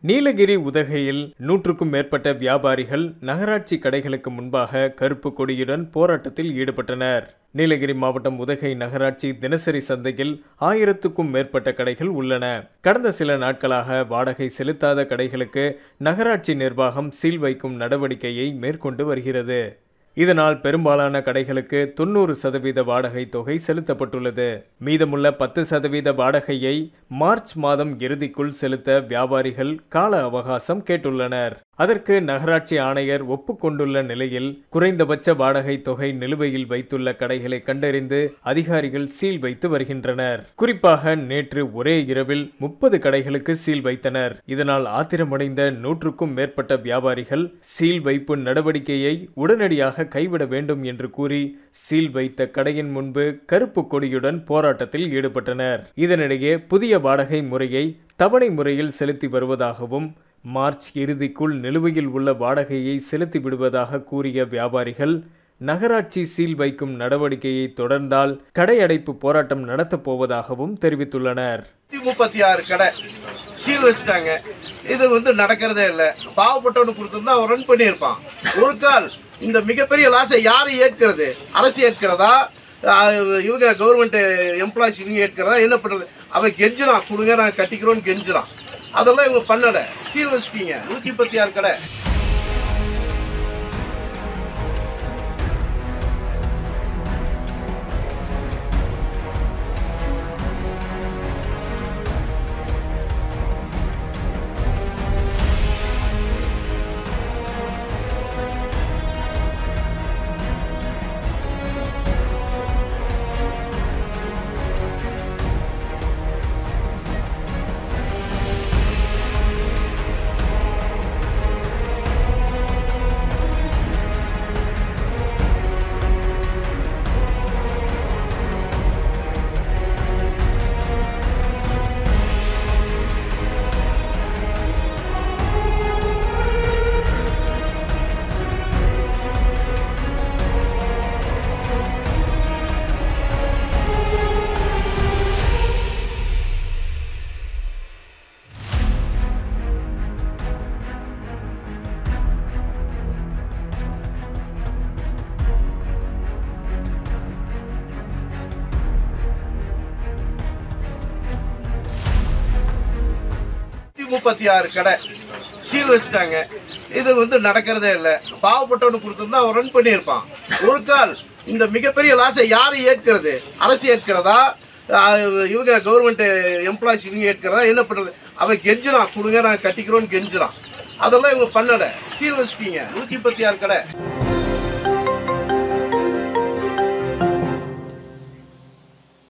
நீலகிரி உதகையில் நூற்றுக்கும் மேற்பட்ட வியாபாரிகள் நகராட்சி கடைகளுக்கு முன்பாக கருப்பு கொடியுடன் போராட்டத்தில் ஈடுபட்டனர் நீலகிரி மாவட்டம் உதகை நகராட்சி தினசரி சந்தையில் ஆயிரத்துக்கும் மேற்பட்ட கடைகள் உள்ளன கடந்த சில நாட்களாக வாடகை செலுத்தாத கடைகளுக்கு நகராட்சி நிர்வாகம் சீல் வைக்கும் நடவடிக்கையை மேற்கொண்டு வருகிறது இதனால் பெரும்பாலான கடைகளுக்கு தொண்ணூறு சதவீத வாடகை தொகை செலுத்தப்பட்டுள்ளது மீதமுள்ள பத்து சதவீத வாடகையை மார்ச் மாதம் இறுதிக்குள் செலுத்த வியாபாரிகள் கால அவகாசம் கேட்டுள்ளனர் அதற்கு நகராட்சி ஆணையர் ஒப்புக்கொண்டுள்ள நிலையில் குறைந்தபட்ச வாடகை தொகை நிலுவையில் வைத்துள்ள கடைகளை கண்டறிந்து அதிகாரிகள் சீல் வைத்து வருகின்றனர் குறிப்பாக நேற்று ஒரே இரவில் முப்பது கடைகளுக்கு சீல் வைத்தனர் இதனால் ஆத்திரமடைந்த நூற்றுக்கும் மேற்பட்ட வியாபாரிகள் சீல் வைப்பு நடவடிக்கையை உடனடியாக கைவிட வேண்டும் என்று கூறி சீல் வைத்த கடையின் முன்பு கருப்பு கொடியுடன் போராட்டத்தில் ஈடுபட்டனர் இதனிடையே புதிய வாடகை முறையை தவணை முறையில் செலுத்தி வருவதாகவும் மார்ச் இறுதிக்குள் நிலுவையில் உள்ள வாடகையை செலுத்தி விடுவதாக கூறிய வியாபாரிகள் நகராட்சி சீல் வைக்கும் நடவடிக்கையை தொடர்ந்தால் கடை அடைப்பு போராட்டம் நடத்தப் போவதாகவும் தெரிவித்துள்ளனர் நூத்தி முப்பத்தி ஆறு கடை சீல் வச்சுட்டாங்க இது வந்து நடக்கிறதே இல்லை பாவப்பட்டவனுக்கு கொடுத்துருந்தா அவன் ரன் பண்ணியிருப்பான் ஒரு கால் இந்த மிகப்பெரிய லாஸை யார் ஏற்கிறது அரசு ஏற்கிறதா ஆஹ் இவங்க கவர்மெண்ட் எம்ப்ளாயிஸ் இவங்க ஏற்கிறதா என்ன பண்ணுறது அவன் கெஞ்சினான் கொடுங்க நான் கட்டிக்கிறோன்னு கெஞ்சினான் அதெல்லாம் இவங்க பண்ணலை சீல் வச்சுட்டீங்க நூற்றி முப்பத்தி ஆறு கடை நூற்றி முப்பத்தி ஆறு கடை சீல் வச்சுட்டாங்க இது வந்து நடக்கிறதே இல்லை பாவப்பட்டவனுக்கு கொடுத்துருந்தா அவன் ரன் பண்ணியிருப்பான் ஒரு கால் இந்த மிகப்பெரிய லாஸை யார் ஏற்கிறது அரசு ஏற்கிறதா ஆஹ் இவங்க கவர்மெண்ட் எம்ப்ளாயிஸ் இவங்க ஏற்கிறதா என்ன பண்ணுறது அவன் கெஞ்சினான் கொடுங்க நான் கட்டிக்கிறோன்னு கெஞ்சினான் அதெல்லாம் இவங்க பண்ணலை சீல் வச்சுட்டீங்க நூற்றி முப்பத்தி ஆறு கடை